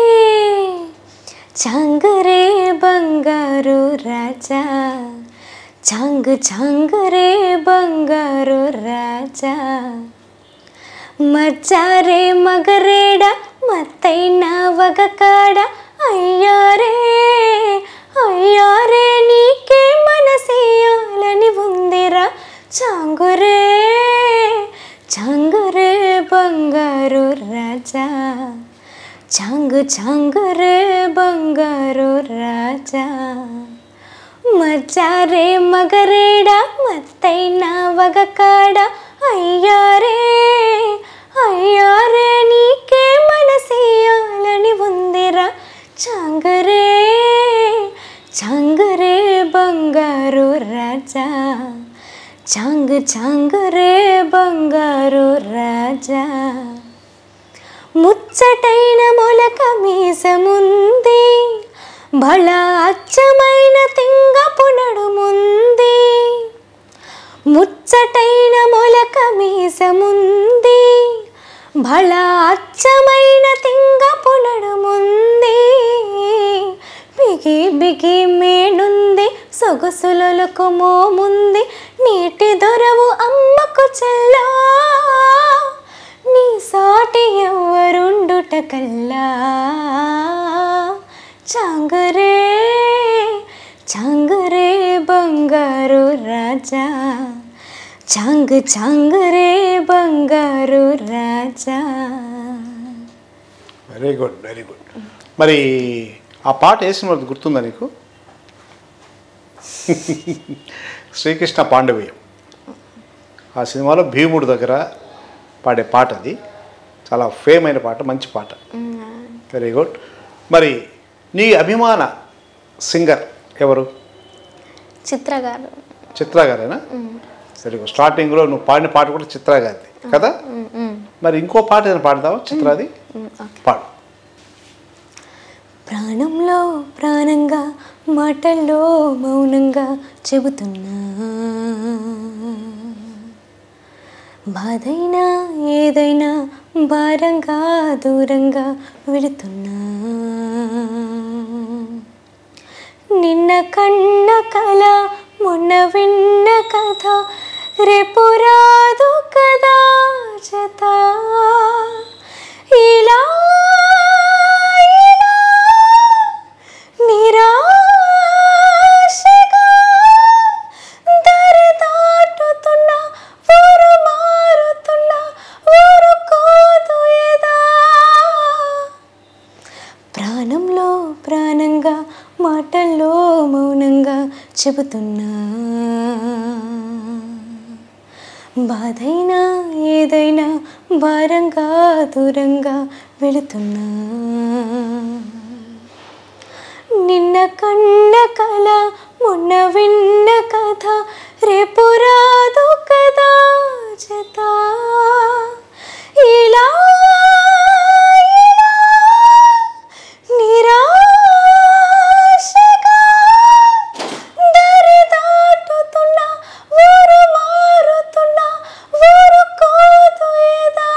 చాంగురే బంగారు రాజా చాంగ్ చాంగురే బంగారు రాజా మచ్చారే మగరేడ మత్తైన వగకాడ అయ్యారే అయ్యారే నీకే మనసేయాలని ఉందిరా చాంగురే చాంగురే బంగారు రాజా చాంగు చాంగురే బంగారు రాజా మచ్చారే మగరేడ మత్తైన వగకాడ అయ్యారే అయ్యారే నీకే మనసేయాలని ఉందిరా చాంగరే చాంగరే బంగారు రాజా చాంగ్ చాంగరే బంగారు రాజా ముచ్చటైన మొలక మీసముంది బళ అచ్చమైన తింగ పునడు ముంది ముచ్చటైన మొలక మీసముంది బళ అచ్చమైన తింగ పునడు ముంది బిగి బిగి మేనుంది సొగసులకు మోముంది నీటి దొరవు అమ్మకు చెల్లా నీ సాటి ఎవరుండుట కల్లా చాంగరే చాంగరే బంగారు రాజా చాంగ్ చాంగరే బంగారు రాజా వెరీ గుడ్ వెరీ గుడ్ మరి ఆ పాట వేసిన వాళ్ళది గుర్తుందా నీకు శ్రీకృష్ణ పాండవీయం ఆ సినిమాలో భీముడు దగ్గర పాడే పాట అది చాలా ఫేమ్ అయిన పాట మంచి పాట వెరీ గుడ్ మరి నీ అభిమాన సింగర్ ఎవరు చిత్ర గారు చిత్ర గారేనా సరే స్టార్టింగ్లో నువ్వు పాడిన పాట కూడా చిత్ర గారిది కదా మరి ఇంకో పాట ఏదైనా పాడతావా చిత్రాది పాడు ప్రాణంలో ప్రాణంగా మాటల్లో మౌనంగా చెబుతున్నా బాధైనా ఏదైనా భారంగా దూరంగా వెళుతున్నా నిన్న కన్న కల మొన్న విన్న కథ రేపు రాదు కదా జత ఇలా ఇలా నిరాశగా దారి దాటుతున్నా ఊరు మారుతున్నా ఊరు కోదు ఎదా ప్రాణంలో ప్రాణంగా మాటల్లో మౌనంగా చెబుతున్నా బాధైనా ఏదైనా భారంగా దూరంగా వెళుతున్నా నిన్న కన్న కల మొన్న విన్న కథ రేపు రాదు కదా జత ఇలా ఇలా నిరాశగా దారి దాటుతున్నా ఊరు మారుతున్నా ఊరు కోదు ఎదా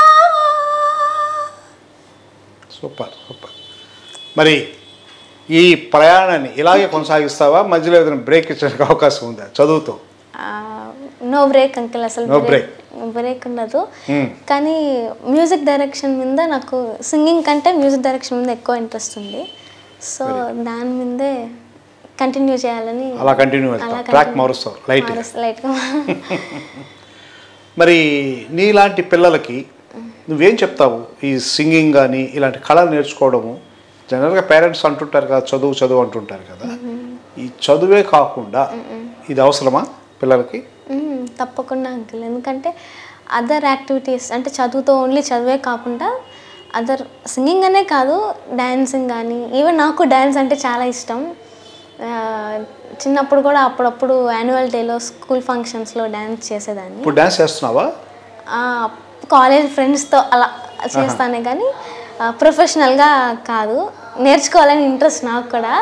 సూపర్ సూపర్ మరి ఈ ప్రయాణాన్ని ఇలాగే కొనసాగిస్తావా మధ్యలో ఏదైనా బ్రేక్ ఇచ్చడానికి అవకాశం ఉందా చదువుతో నో బ్రేక్ అంకిల్ అసలు No break. బ్రేక్ ఉండదు Hmm. కానీ మ్యూజిక్ డైరెక్షన్ మీద నాకు సింగింగ్ కంటే మ్యూజిక్ డైరెక్షన్ మీద ఎక్కువ ఇంట్రెస్ట్ ఉంది సో దాని మీదే కంటిన్యూ చేయాలని అలా కంటిన్యూ వెళ్తావు ట్రాక్ మారుస్తావు లైట్ లైట్గా మరి నీలాంటి పిల్లలకి నువ్వేం చెప్తావు ఈ సింగింగ్ కానీ ఇలాంటి కళలు నేర్చుకోవడము జనరల్గా పేరెంట్స్ అంటుంటారు కదా చదువు చదువు అంటుంటారు కదా ఈ చదువే కాకుండా ఇది అవసరమా పిల్లలకి తప్పకుండా అంకుల్ ఎందుకంటే అదర్ యాక్టివిటీస్ అంటే చదువుతో ఓన్లీ చదివే కాకుండా అదర్ సింగింగ్ అనే కాదు డ్యాన్సింగ్ కానీ ఈవెన్ నాకు డ్యాన్స్ అంటే చాలా ఇష్టం ఆ, చిన్నప్పుడు కూడా అప్పుడప్పుడు యాన్యువల్ డేలో స్కూల్ ఫంక్షన్స్లో డ్యాన్స్ చేసేదాన్ని ఇప్పుడు డ్యాన్స్ చేస్తున్నావా కాలేజ్ ఫ్రెండ్స్తో అలా చేస్తానే కానీ ప్రొఫెషనల్గా కాదు నేర్చుకోవాలని ఇంట్రెస్ట్ నాకు కూడా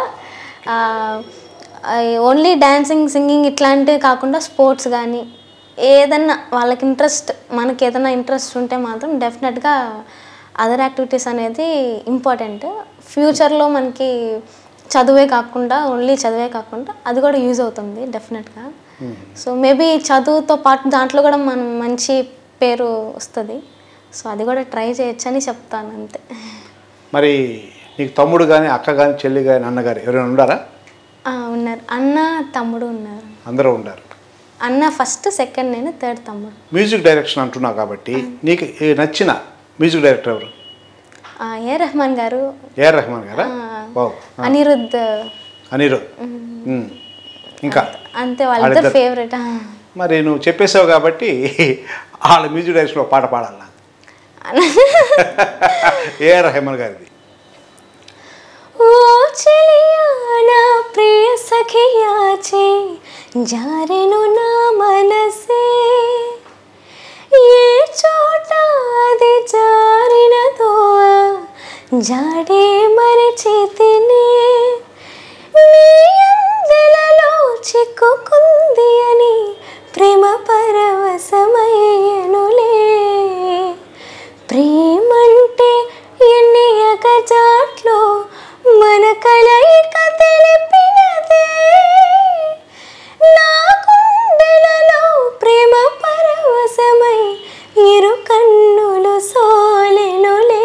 ఓన్లీ డ్యాన్సింగ్ సింగింగ్ ఇట్లాంటివి కాకుండా స్పోర్ట్స్ కానీ ఏదన్నా వాళ్ళకి ఇంట్రెస్ట్ మనకి ఏదైనా ఇంట్రెస్ట్ ఉంటే మాత్రం డెఫినెట్గా అదర్ యాక్టివిటీస్ అనేది ఇంపార్టెంట్ ఫ్యూచర్లో మనకి చదువే కాకుండా ఓన్లీ చదివే కాకుండా అది కూడా యూజ్ అవుతుంది డెఫినెట్గా సో మేబీ చదువుతో పాటు దాంట్లో కూడా మనం మంచి పేరు వస్తుంది సో అది కూడా ట్రై చేయొచ్చని చెప్తాను అంతే మరి నీకు తమ్ముడు కానీ అక్క కానీ చెల్లి కానీ అన్నగారు ఎవరైనా ఉండారా ఆ, ఉన్నారు అన్న తమ్ముడు ఉన్నారు అందరూ ఉండారు అన్న ఫస్ట్ సెకండ్ నేను థర్డ్ తమ్ముడు మ్యూజిక్ డైరెక్షన్ అంటున్నావు కాబట్టి నీకు ఈ నచ్చిన మ్యూజిక్ డైరెక్టర్ ఎవరు ఆ, ఏ రెహమాన్ గారు ఏఆర్ రెహమాన్ గారా బావు అనిరుద్ అనిరుద్ ఉమ్. ఇంకా అంతే వాళ్ళిద్దరు వాళ్ళిద్దరు. ఫేవరెట్ మరి నువ్వు చెప్పేసావు కాబట్టి వాళ్ళ మ్యూజిక్ డైరెక్షన్ పాట పాడాలి నాకు ఏఆర్ రెహమాన్ గారిది ఓ చెలియా నా ప్రియ సఖియాచే జారెను నా మనసే ఏ చోట అది జారినదో జాడే మరచితినే నీ అందెలలో చిక్కుకుంది అని ప్రేమ పరవశమయ్యనులే ప్రేమంటే ఎన్ని అగజాట్లో మన కలయిక తెలిపినదే నా గుండెలలో ప్రేమ పరవశమై ఇరు కన్నులు సోలెనులే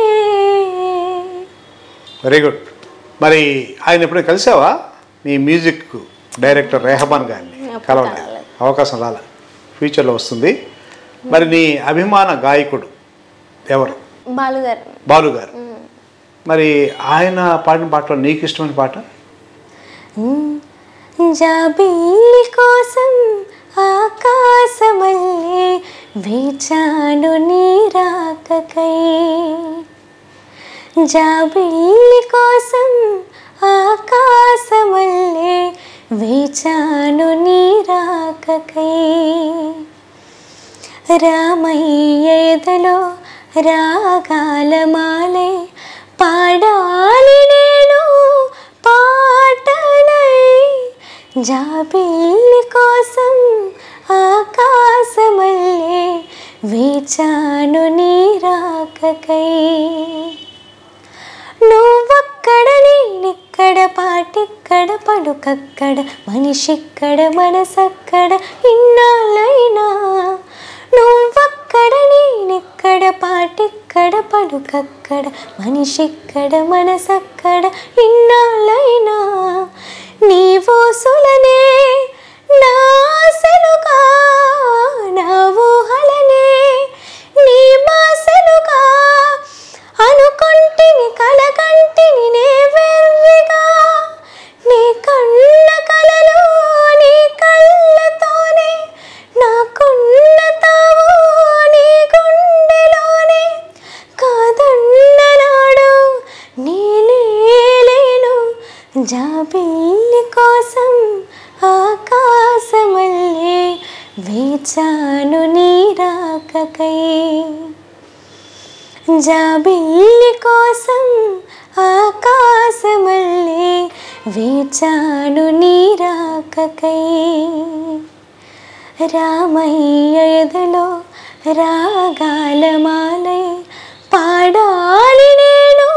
వెరీ గుడ్ మరి ఆయన ఎప్పుడైనా కలిసావా నీ మ్యూజిక్ డైరెక్టర్ రెహమాన్ గారిని ఎప్పుడు కలవలేదు కలవలేదు. అవకాశం రాలే ఫ్యూచర్లో వస్తుంది మరి నీ అభిమాన గాయకుడు ఎవరు బాలుగారు బాలు గారు మరి ఆయన పాడిన పాటలో నీకు ఇష్టమైన పాట జాబిల్లి కోసం ఆకాశమల్లే వేచాను నీ రాకకై జాబిల్లి కోసం ఆకాశమల్లే వేచాను నీ రాకకై రామయ్య ఎదలో రాగాలమాలే పాడాలి నేను పాటనై జాబిల్లి కోసం ఆకాశమల్లే వేచాను నీ రాకకై నువ్వక్కడ నేనిక్కడ పాటిక్కడ పడుకక్కడ మనిషిక్కడ మనసక్కడ ఇన్నాళ్ళైనా నువ్వక్కడ నేనిక్కడ పాటిక్కడ పడుకక్కడ మనిషిక్కడ మనసక్కడ ఇన్నాళ్ళైనా నీ ఊసులనే నా ఆశలుగా నా ఊహలనే నీ మాసలుగా అనుకుంటిని కలకంటిని నే వెర్రిగా నీ కళ్ళ కలలు నీ కళ్ళతోనే నాకున్న తావు నీ గుండెలోనే కాదన్ననాడు నేనేలేను జాబిల్లి కోసం ఆకాశమల్లే వేచాను నీ రాకకై జాబిల్లి కోసం ఆకాశమల్లే వేచాను నీ రాకకై రామయ్య ఎదలో రాగాలమాలై పాడాలి నేను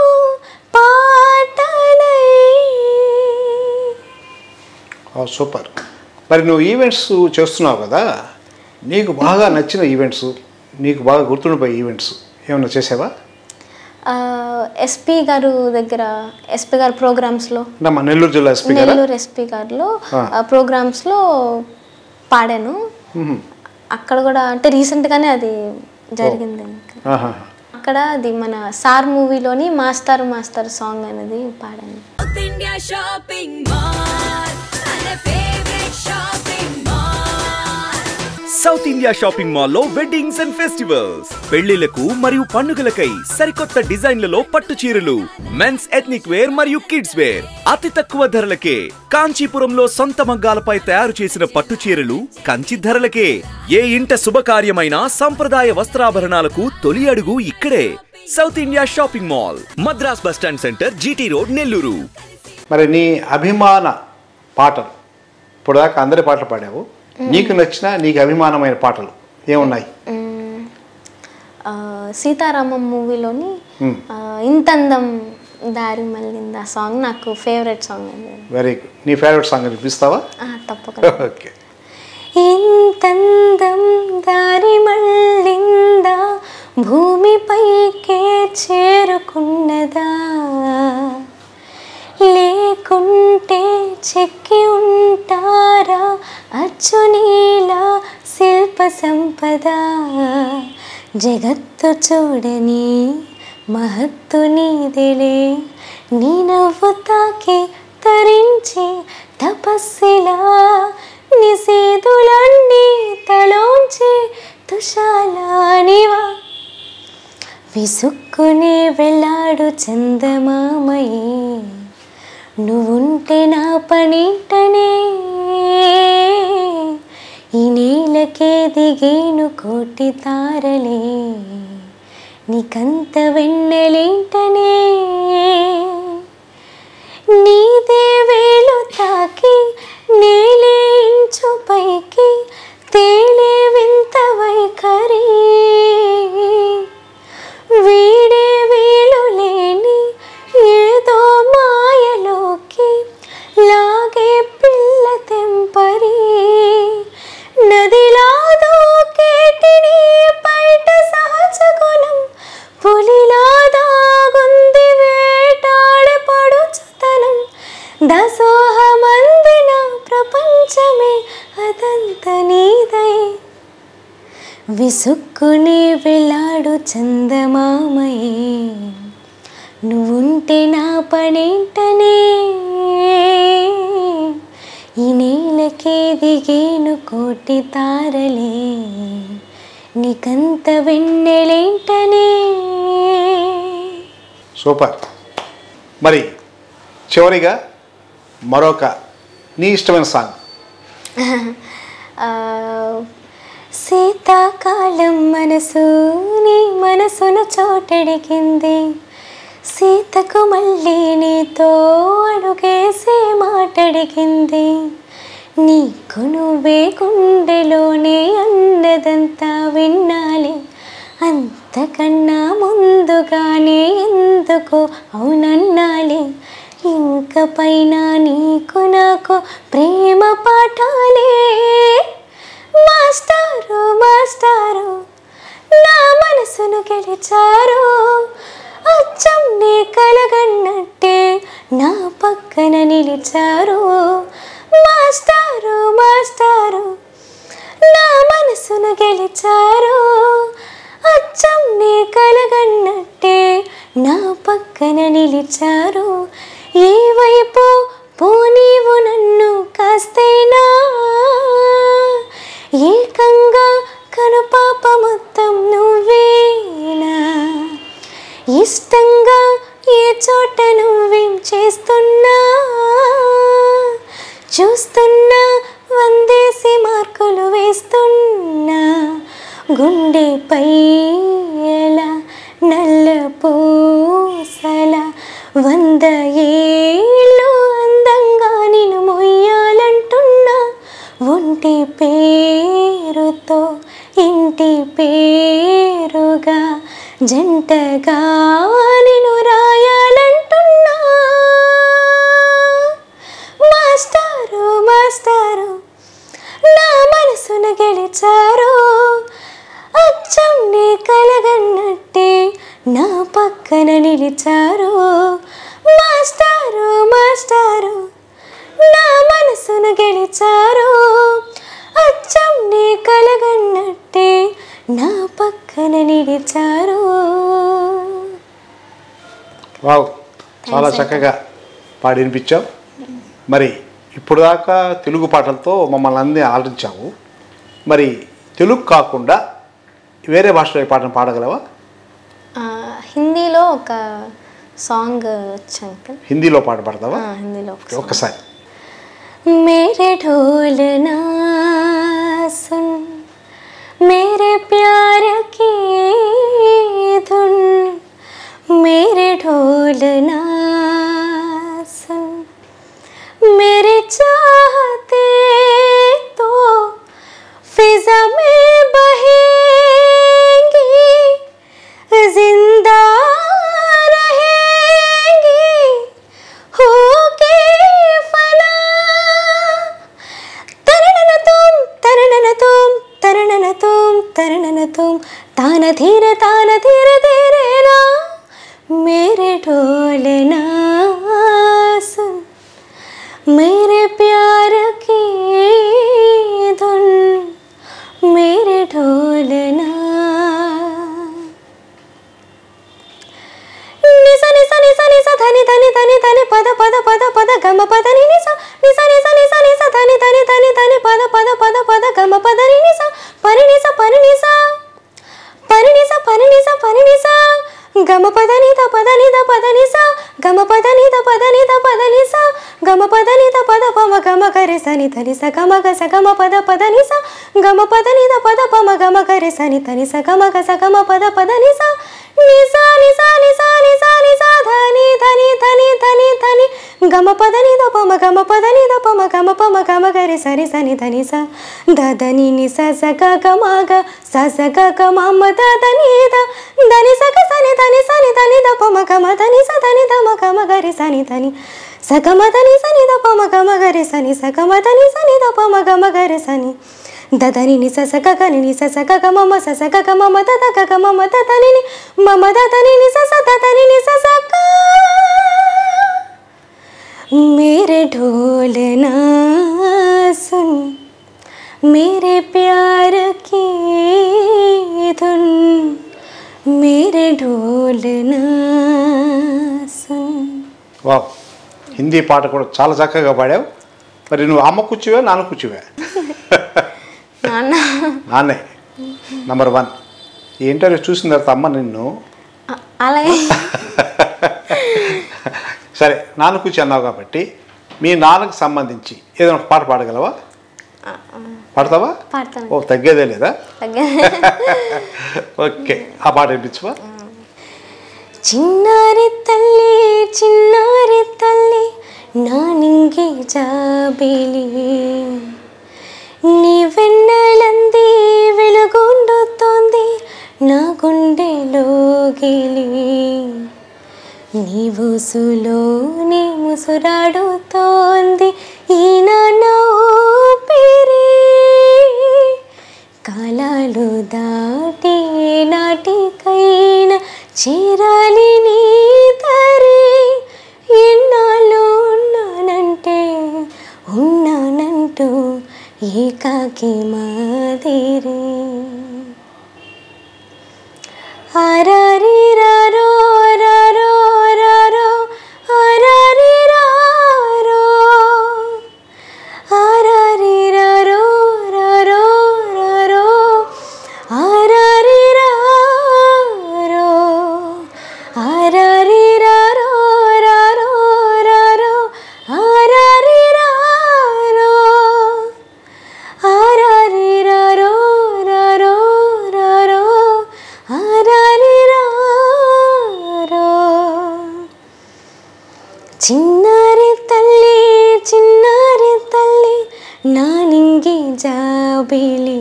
పాటనై సూపర్ మరి నువ్వు ఈవెంట్స్ చేస్తున్నావు కదా నీకు బాగా నచ్చిన ఈవెంట్స్ నీకు బాగా గుర్తుండిపోయే ఈవెంట్స్ ఏమన్నా చేసావా ఎస్పీ గారు దగ్గర ఎస్పీ గారు ప్రోగ్రామ్స్లో అంటే మా నెల్లూరు జిల్లా ఎస్పీ గారా నెల్లూరు ఎస్పీ గారిలో ఆ. ప్రోగ్రామ్స్లో పాడాను అక్కడ కూడా అంటే రీసెంట్గానే అది జరిగింది ఇంకా. ఆహా. అక్కడ అది మన సార్ మూవీలోని మాస్టర్ మాస్టర్ సాంగ్ అనేది పాడాను South India shopping mall, and a favorite shopping mall. South India shopping మాల్లో వెడ్డింగ్స్ అండ్ ఫెస్టివల్స్ పెళ్లిలకు మరియు పండుగలకై సరికొత్త డిజైన్లలో పట్టు చీరలు మెన్స్ ఎథ్నిక్ వేర్ మరియు కిడ్స్ వేర్ అతి తక్కువ ధరలకే కాంచీపురంలో సొంత మగ్గాలపై తయారు చేసిన పట్టు చీరలు కంచి ధరలకే ఏ ఇంట శుభకార్యమైన సంప్రదాయ వస్త్రాభరణాలకు తొలి అడుగు ఇక్కడే south India shopping mall Madras bus stand centre GT road Nellore మరి నీ అభిమాన పాటలు ఇప్పుడు దాకా అందరి పాటలు పాడావు నీకు నచ్చిన నీకు అభిమానమైన పాటలు ఏమున్నాయి ఆ, సీతారామం మూవీలోని Hmm. ఇంతందం దారి మళ్ళింది ఆ సాంగ్ నాకు ఫేవరెట్ సాంగ్ అండి వెరీ గుడ్ నీ ఫేవరెట్ సాంగ్ వినిపిస్తావా ఆ, తప్పకుండా ఓకే ఇంతందం దారి మళ్ళిందా భూమిపైకే చేరుకున్నదా లేకుంటే చెక్కి ఉంటారా అచ్చు నీలా శిల్ప సంపద జగత్తు చూడని మహత్తు నీదిలే నీ నవ్వు తాకి తరించి తపస్సిలా నిసేదులన్నీ తలోంచి తుషాలానివా విసుక్కునే వెళ్ళాడు చందమామయే నువ్వుంటే నా పనింటనే ఈ నీలకే దిగేను కోటి తారలే నీకంత వెన్నెలేంటనే నీదే వేలు తాకి నేలే ఇంచు పైకి తేలే వింత వైఖరి వీడే వీలు లేని ఏదో మాయలోకి లాగే పిల్ల తెంపరి నదిలా దూకేటిని బయట సహజ గుణం పులిలా దాగుంది వేటాడే పడుచుతనం దసోహమందిన ప్రపంచమే అదంత నీదై విసుక్కునే వెళ్ళాడు చందమామయే నువ్వుంటే నా పనేంటనే ఈ నేలకే దిగేను కోటి తారలే నీకంత వెన్నెలేంటనే సూపర్ మరి చివరిగా మరొక నీ ఇష్టమైన సాంగ్ ఆ, శీతాకాలం మనసు నీ మనసును చోటడిగింది సీతకు మళ్ళీ నీతో అడుగేసే మాటడిగింది నీకు నువ్వే గుండెలోనే అన్నదంతా విన్నాలి అంతకన్నా ముందుగానే ఎందుకు అవునన్నాలి ఇంక పైన నీకు నాకు ప్రేమ పాఠాలే మాస్టారు మాస్టారు నా మనసును గెలిచారు అచ్చం నే కలగన్నట్టే నా పక్కన నిలిచారు మాస్టారు మాస్టారు నా మనసును గెలిచారు అచ్చం నే కలగన్నట్టే నా పక్కన నిలిచారు ఏ వైపు పోనీవు నన్ను కాస్తైనా ఏకంగా కనుపాప మొత్తం నువ్వేనా ఇష్టంగా ఏ చోట నువ్వేం చేస్తున్నా చూస్తున్నా వందేసి మార్కులు వేస్తున్నా గుండెపై ఎలా నల్ల పూసల వంద ఏళ్ళు అందంగా నేను మొయ్యాలంటున్నా ఒంటి పేరుతో ఇంటి పేరుగా జంటగా నేను రాయాలంటున్నా మాస్టారు మాస్టారు నా మనసును గెలిచారు అచ్చం నే కలగన్నట్టే నా పక్కన నిలిచారు మాస్టారు మాస్టారు నా మనసును గెలిచారు అచ్చం నే కలగన్నట్టే నా పక్కన నిలిచారు వావ్ చాలా చక్కగా పాడి వినిపించావు మరి ఇప్పుడు దాకా తెలుగు పాటలతో మమ్మల్ని అన్ని ఆలరించావు మరి తెలుగు కాకుండా వేరే భాషలో ఏ పాటను పాడగలవా ఆ, హిందీలో ఒక సాంగ్ వచ్చు అంకుల్ హిందీలో పాట పాడతావా ఆ, హిందీలో ఒక song. ఒక్కసారి मेरे ढोल ना सुन मेरे प्यार की धुन मेरे ढोल ना सुन मेरे चाहते तो फिजा में बहेंगी जिंदा रहेंगी होके फना తరణన తుం తరణన తుం తరణన తుం తరణన తుం తాన ధీర తాన ధీర ధీరేనా మేరే ढोलना सुन मेरे प्यार की धुन मेरे ढोलना నిస నిస నిస నిస ధని ధని ధని ధని పద పద పద పద గమ పద ని నిస నిస నిస నిస నిస ధని ధని ధని ధని పద పద పద పద గమ పద ని నిస పని నిస పని నిస పని నిస పని నిస పని నిస గమ పద ని ద పద ని ద పద నిస గమ పద ని ద పద ని ద పద నిస గమ పద ని ద పద పమ గమ కరి సని ధని స గమ గ స గమ పద పద నిస గమ పద ని ద పద పమ గమ కరి సని ధని స గమ గ స గమ పద పద నిస నిస నిస నిస నిస నిస ధని ధని ధని ధని ధని గమ పద ని ద పమ గమ పద ని ద పమ గమ పమ గమ గరి సరి సని ధని స ద ధని ని స స గ గ మ గ స స గ గ మ మ ద ధని ద ధని స గ సని ధని సని ధని ద పమ గమ ధని స ధని ద మ గమ గరి సని ధని స గమ ధని సని ద పమ గమ గరి సని స గమ ధని సని ద పమ గమ గరి సని దదని ని స స గ గ ని ని స స గ గ మ మ స స గ గ మ మ ద ద గ గ మ మ ద ద ని ని మ మ ద ద ని ని స స ద ద ని ని స స గ मेरे ढोल ना सुन मेरे प्यार की धुन मेरे ढोल ना सुन వావ్ హిందీ పాట కూడా చాలా చక్కగా పాడావు మరి నువ్వు అమ్మ కూర్చువే నాన్న కూర్చువే నాన్న నాన్నే నంబర్ వన్ ఈ ఇంటర్వ్యూ చూసిన తర్వాత అమ్మ నిన్ను అ- అలాగే సరే నాన్న కూర్చి అన్నావు కాబట్టి మీ నాన్నకు సంబంధించి ఏదైనా ఒక పాట పాడగలవా పాడతావా పాడతాను ఓ తగ్గేదే లేదా తగ్గ- ఓకే ఆ పాట వినిపించవా చిన్నారి తల్లి చిన్నారి తల్లి నా నింగి జాబిలి నీ వెన్నెలంది వెలుగుండుతోంది నా గుండెలోగిలి నీ ఊసులోని ముసురాడుతోంది ఈ నాన్న ఊపిరి కాలాలు దాటి నాటికైనా చేరాలి నీ తరి ఎన్నాళ్ళు ఉన్నానంటే ఉన్నానంటూ ఏకాకి మాదిరి ఆరారి రారో రారో రారో ఆరారి రారో ఆరారి రారో రారో రారో ఆరారి రారో ఆరారి రారో రారో రారో ఆరారి రారో ఆరారి రారో రారో రారో ఆరారి రారో చిన్నారి తల్లి చిన్నారి తల్లి నా నింగి జాబిలి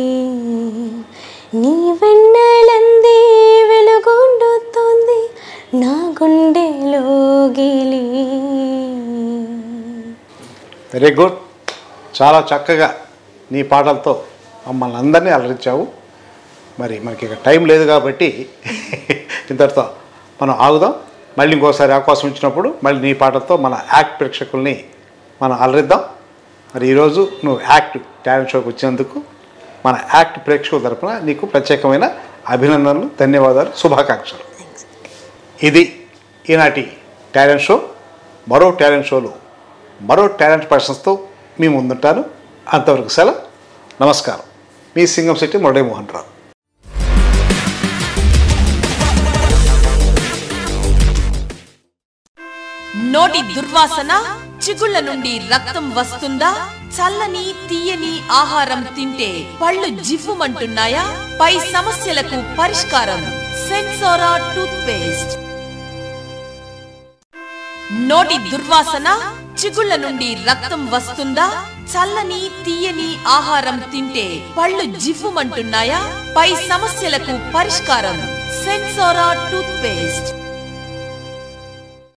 నీ వెన్నెలంది వెలుగుండుతోంది నా గుండెలోగిలి వెరీ గుడ్ చాలా చక్కగా నీ పాటలతో మమ్మల్ని అందరినీ అలరించావు మరి మనకి ఇక టైం లేదు కాబట్టి ఇంతటితో మనం ఆగుదాం మళ్ళీ ఇంకోసారి అవకాశం ఇచ్చినప్పుడు మళ్ళీ నీ పాటలతో మన యాక్ట్ ప్రేక్షకుల్ని మనం అలరిద్దాం మరి ఈరోజు నువ్వు యాక్ట్ టాలెంట్ షోకి వచ్చినందుకు మన యాక్ట్ ప్రేక్షకుల తరపున నీకు ప్రత్యేకమైన అభినందనలు ధన్యవాదాలు శుభాకాంక్షలు ఇది ఈనాటి టాలెంట్ షో మరో టాలెంట్ షోలో మరో టాలెంట్ పర్సన్స్తో మీ ముందుంటాను అంతవరకు సెలవు నమస్కారం మీ సింగంశెట్టి మురళీమోహన్ రావు నోటి దుర్వాసన చిగుళ్ళ నుండి రక్తం వస్తుందా చల్లని తీయని ఆహారం తింటే పళ్ళు జివ్వుమంటున్నాయా పై సమస్యలకు పరిష్కారం సెన్సోరా టూత్ పేస్ట్ నోటి దుర్వాసన చిగుళ్ళ నుండి రక్తం వస్తుందా చల్లని తీయని ఆహారం తింటే పళ్ళు జివ్వుమంటున్నాయా పై సమస్యలకు పరిష్కారం సెన్సోరా టూత్ పేస్ట్